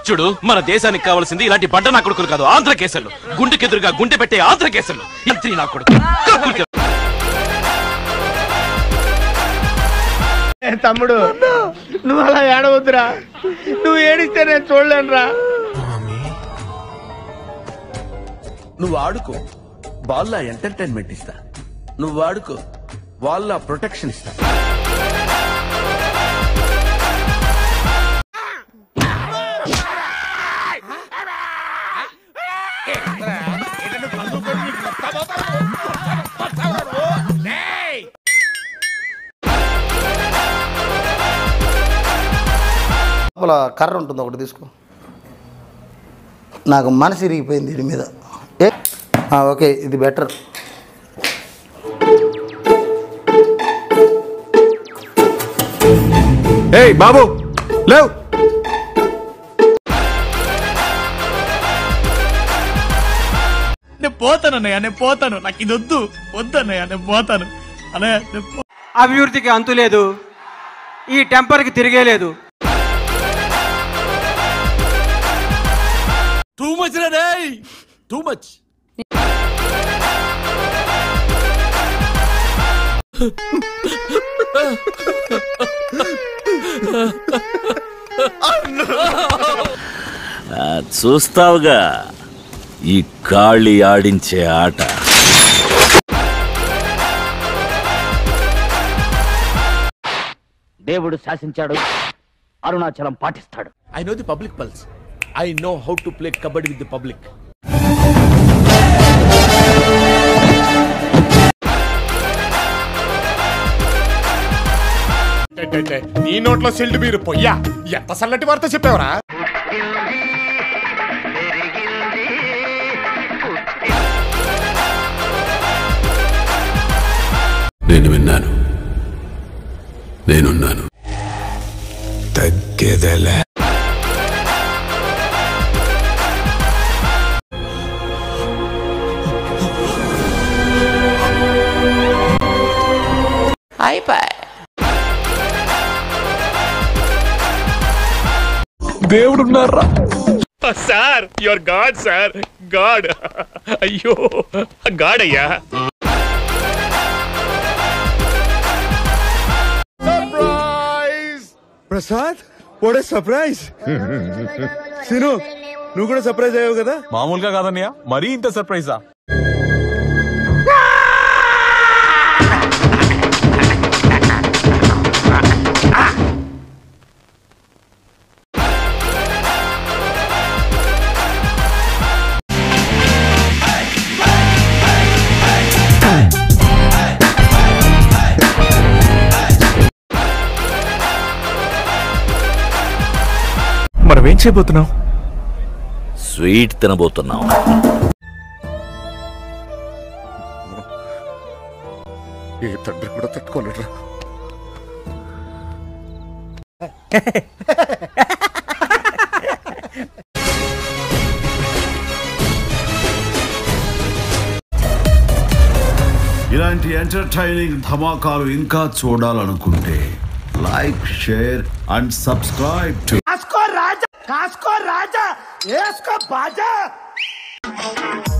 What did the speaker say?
చూడు మన దేశానికి కావాల్సింది ఇలాంటి బండ నా కొడుకులు కాదు ఆంధ్ర కేసులు గుండెకెదురుగా గుండె పెట్టే ఆంధ్ర కేసులు ఇంత్రి నా కొడుకు కక్కులు ఏ తమ్ముడు నువ్వు అలా ఏడవద్దురా నువ్వు ఏడిస్తే నేను చూడలేనురా నువ్వు ఆడుకో బాల్లా ఎంటర్టైన్మెంట్ ఇస్తా నువ్వు ఆడుకో వాళ్ళ ప్రొటెక్షన్ ఇస్తా లోపల కర్ర ఉంటుంది ఒకటి తీసుకో నాకు మనసు ఇరిగిపోయింది దీని మీద ఏ ఆ, ఓకే ఇది బెటర్ ఏయ్ బాబు లేవ్ నేను పోతాను అన్నయ్య నేను పోతాను నాకు ఇది వద్దు వద్దు అన్నయ్య నేను పోతాను అన్నయ్య నేను పో- అభివృద్ధికి అంతు లేదు ఈ టెంపర్కి తిరిగే లేదు టూ మచ్ రే టూ మచ్ చూస్తావుగా ఈ కాళి ఆడించే ఆట దేవుడు శాసించాడు అరుణాచలం పాటిస్తాడు I know the public pulse I know how to play kabaddi with the public నీ నోట్లో సిల్డ్ మీరు పొయ్యా ఎంత సల్లటి వార్త చెప్పావరా నేను విన్నాను నేనున్నాను తగ్గేదేలే sir your god sir god అయ్యో గాడ్ అయ్యా ప్రసాద్ వాట్ సర్ప్రైజ్ సిను నువ్వు కూడా సర్ప్రైజ్ అయ్యావు కదా మామూలుగా కాదన్నయ్య మరీ ఇంత సర్ప్రైజా మనం ఏం చేయబోతున్నాం స్వీట్ తినబోతున్నాం ఏ తండ్రి కూడా తట్టుకోలేట్రా ఇలాంటి ఎంటర్టైనింగ్ ధమాకాలు ఇంకా చూడాలనుకుంటే like share and subscribe to కాసుకో రాజా కాసుకో రాజా వేసుకో బాజా